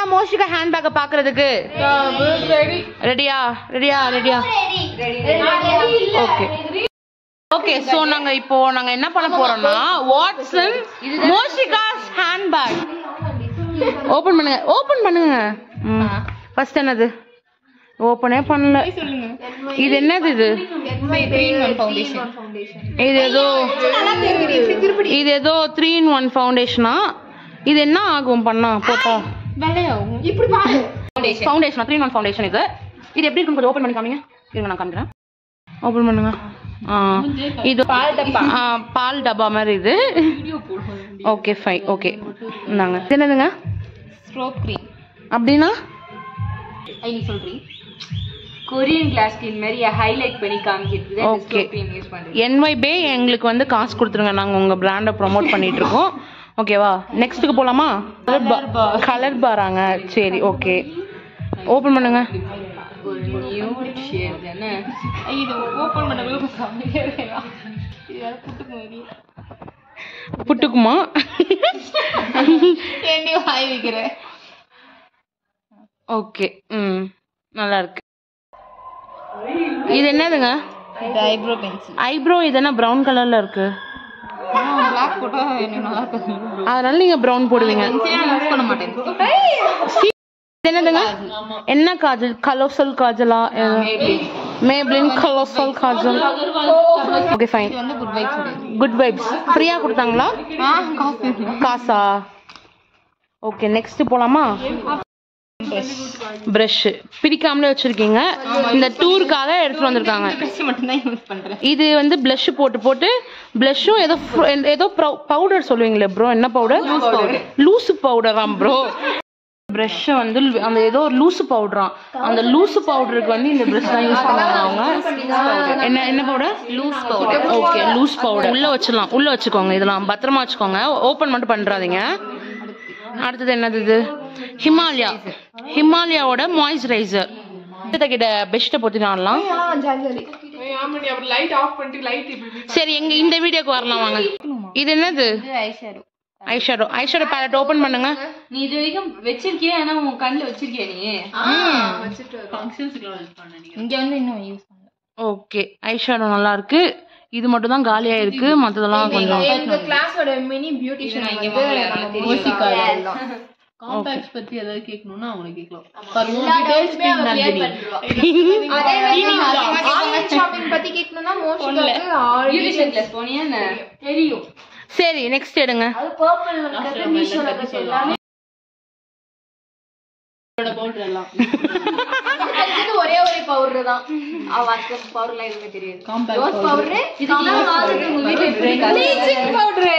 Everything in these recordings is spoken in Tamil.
மோஷிகா ஹேண்ட்பேக்கை பாக்குறதுக்கு ரெடியா ரெடியா ரெடியா ஓகே ஓகே சோ நாங்க இப்போ நாங்க என்ன பண்ண போறோம்னா வாட்சன் மோஷிகாஸ் ஹேண்ட்பேக் ஓபன் பண்ணுங்க ஓபன் பண்ணுங்க ஃபர்ஸ்ட் என்னது ஓபனே பண்ணல இது என்னது இது இது ஏதோ இது ஏதோ த்ரீ இன் ஒன் ஃபவுண்டேஷனா இது என்ன ஆகும் பண்ணா போட்டா foundation three in one foundation இது இது எப்படி இருக்கும் கொஞ்சம் ஓபன் பண்ணி காமிங்க இருங்க நான் காமிக்கிறேன் ஓபன் பண்ணுங்க ஆ இது பால் டப்பா ஆ பால் டப்பா மாதிரி இது ஓகே ஃபைன் ஓகே இந்தாங்க இது என்னதுங்க ஸ்ட்ரோக் க்ரீம் அப்படின்னா ஐ நீ சொல்றீ கொரியன் கிளாஸ் ஸ்கின் மாதிரி ஹைலைட் பண்ணி காமிக்கிறது Okay. க்ரீம் யூஸ் பண்றது என்ஒய் பே எங்களுக்கு வந்து காசு கொடுத்துருங்க நாங்கள் உங்கள் பிராண்டை ப்ரோமோட் பண்ணிட்டு இருக்கோம் ஓகேவா நெக்ஸ்ட்டுக்கு போகலாமா கலர் பார் கலர் பாராங்க சரி ஓகே ஓப்பன் பண்ணுங்க ஒரு நியூ ஷேர் தானே இது ஓபன் பண்ணவே சமைக்கிறேன் இது வேற புட்டுக்கு மாதிரி புட்டுக்குமா ஏண்டி வாய் வைக்கிறேன் ஓகே ம் நல்லா இருக்கு இது என்னதுங்க இது ஐப்ரோ பென்சில் ஐப்ரோ இது என்ன ப்ரௌன் கலர்ல இருக்கு பிளாக் போட்டா எனக்கு நல்லா இருக்கும் அதனால நீங்க ப்ரௌன் போடுவீங்க யூஸ் பண்ண மாட்டேன் இது என்னதுங்க என்ன காஜல் கலோசல் காஜலா Maybelline colossal kajal okay fine இது வந்து குட் வைப்ஸ் உடையது குட் வைப்ஸ் ஃப்ரீயா கொடுத்தாங்களா ஆ காசு காசா ஓகே நெக்ஸ்ட் போலாமா பிரஷ் பிரிக்காமலே வச்சிருக்கீங்க இந்த டூருக்காக எடுத்துட்டு வந்திருக்காங்க ப்ரெஷ் மட்டும் தான் யூஸ் பண்றேன் இது வந்து blush போட்டு போட்டு blushம் ஏதோ fr- ஏதோ பவுடர் சொல்லுவீங்களே ப்ரோ என்ன பவுடர் லூசு பவுடராம் ப்ரோ ப்ரஷ் வந்து லு- அந்த ஏதோ ஒரு லூசு பவுடராம் அந்த லூசு பவுடருக்கு வந்து இந்த ப்ரஷ் தான் யூஸ் பண்ணுவாங்க அவங்க என்ன என்ன powder loose powder okay loose powder உள்ள வச்சிடலாம் உள்ள வச்சுக்கோங்க இதெல்லாம் பத்திரமா வச்சுக்கோங்க ஓபன் மட்டும் பண்றாதீங்க அடுத்தது என்னது இது ஹிமாலயா ஹிமாலயாவோட மாய்ஸ்சரைசர் கிட்ட பெஸ்ட்டை பொத்தி நாடலாம் சரி எங்க இந்த வீடியோக்கு வரலாம் வாங்க இது என்னது இது eyeshadow eyeshadow eyeshadow palette open பண்ணுங்க நீ இது வரைக்கும் வச்சிருக்கியா ஆனா உன் கண்ணுல வச்சிருக்கியா நீ இங்க வந்து இன்னும் யூஸ் பண்ணல ஓகே ஐஷேடோ நல்லா இருக்கு இது மட்டும் தான் காலியா இருக்கு மத்ததெல்லாம் கொஞ்சம் எங்க கிளாஸோட மினி பியூட்டிஷியன் வந்து யோசிக்கா காம்பாக்ஸ் பத்தி ஏதாவது கேட்கணும்னா அவங்களை கேட்கலாம் அதே மாதிரி ஆன்லைன் ஷாப்பிங் பத்தி கேட்கணும்னா மோஸ்ட்லி பியூட்டிஷியன் கிளாஸ் போனியா என்ன தெரியும் சரி நெக்ஸ்ட் எடுங்க பவுடர் எல்லாம் ஒரே ஒரு பவுடர் தான் அவ அந்த பவுடர்லாம் எதுவுமே தெரியாது காம்பாக்ட் பவுடர் இதுக்கெல்லாம் வாங்குறது உங்க வீட்டுல ப்ளீச்சிங் பவுடர்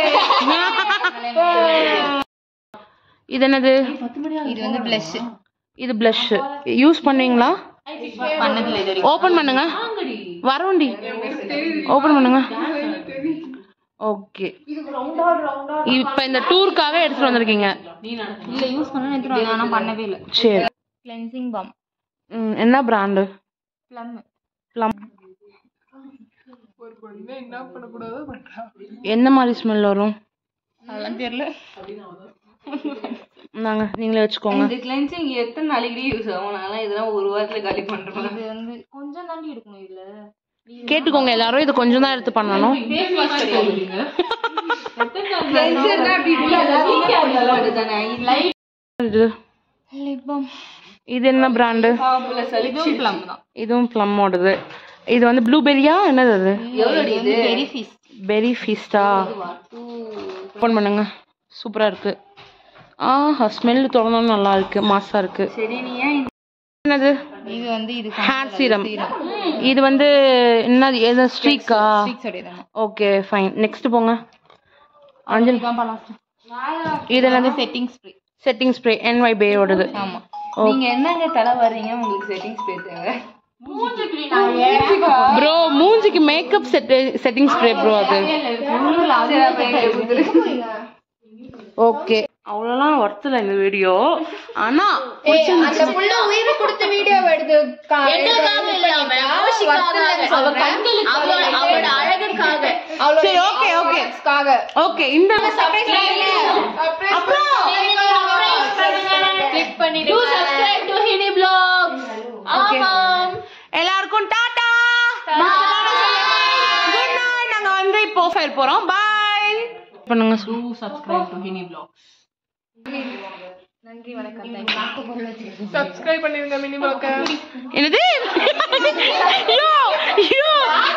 இது என்னது இது வந்து blush இது blush யூஸ் பண்ணீங்களா பண்ணதில்ல இது வரைக்கும் ஓபன் பண்ணுங்க வரோண்டி ஓபன் பண்ணுங்க ஓகே இப்ப இந்த டூருக்காக எடுத்துட்டு வந்திருக்கீங்க இல்ல யூஸ் பண்ண எடுத்துட்டு ஆனா பண்ணவே இல்ல சரி கிளென்சிங் பாம் ம், என்ன பிராண்டு ப்ளம் ப்ளம் என்ன மாதிரி ஸ்மெல் வரும் அதெல்லாம் தெரியல நாங்க நீங்களே வச்சுக்கோங்க இந்த கிளென்சிங் எத்தனை நாளைக்கு யூஸ் ஆகும் நான்லாம் இதெல்லாம் ஒரு வாரத்துல காலி பண்றேன் இது வந்து கொஞ்சம் தாண்டி எடுக்கணும் இதுல கேட்டுக்கோங்க எல்லாரும் இது கொஞ்சம் தான் எடுத்து பண்ணணும் இது லிப் பாம் இது என்ன பிராண்டு இதுவும் ப்ளம் தான் இதுவும் ப்ளம்மோடது இது வந்து ப்ளூபெரியா என்னது அது வெரி ஃபீஸ் பெரி ஃபீஸ்டா ஓப்பன் பண்ணுங்க சூப்பரா இருக்கு ஆஹா ஸ்மெல் தொடர்ந்து நல்லா இருக்கு மாசா இருக்கு சரி நீ ஏன் என்னது இது வந்து இது ஹேர் சீரம் இது வந்து என்னது எது ஸ்ட்ரீக்கா ஸ்டிக்ஸ் உடையதாங்க ஓகே ஃபைன் நெக்ஸ்ட் போங்க அஞ்சல் இது என்னது setting spray setting spray NY பேயோடது ஆமா நீங்க என்னங்க தலை வர்றீங்க உங்களுக்கு செட்டிங்ஸ் பே தேவை ப்ரோ மூஞ்சிக்கு makeup set setting spray bro அது ஓகே அவ்வளோலாம் ஒர்த்தில் இந்த வீடியோ ஆனா அந்த புள்ள உயிரை கொடுத்த வீடியோ எடுத்து கா- அவளோட அழகுக்காக அவளோட சரி ஓகே ஓகே க்காக ஓகே இந்த click Do subscribe to Hini Vlogs. ஆமாம். எல்லாருக்கும் டாடா குட் நைட் நாங்க வந்து இப்போ ஃபைல் போறோம் பாய் பண்ணுங்க டூ சப்ஸ்கிரைப் டு ஹினி பிளாக்ஸ் சப்ஸ்கிரைப் பண்ணிருங்க மினி ப்ளாக்க என்னது யோ யோ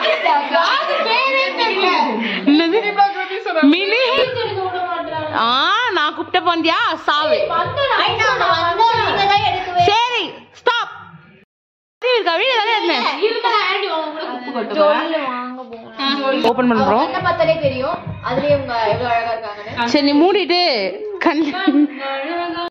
என்னது மினி ஆ நான் கூப்பிட்ட போந்தியா சாவு சரி ஸ்டாப் இருக்கா வீடு தானே இருந்தேன் ஓபன் பண்றோம் என்ன பார்த்தாலே தெரியும் அதுலயே இவங்க எவ்வளவு அழகா இருக்காங்கன்னு சரி நீ மூடிட்டு கண்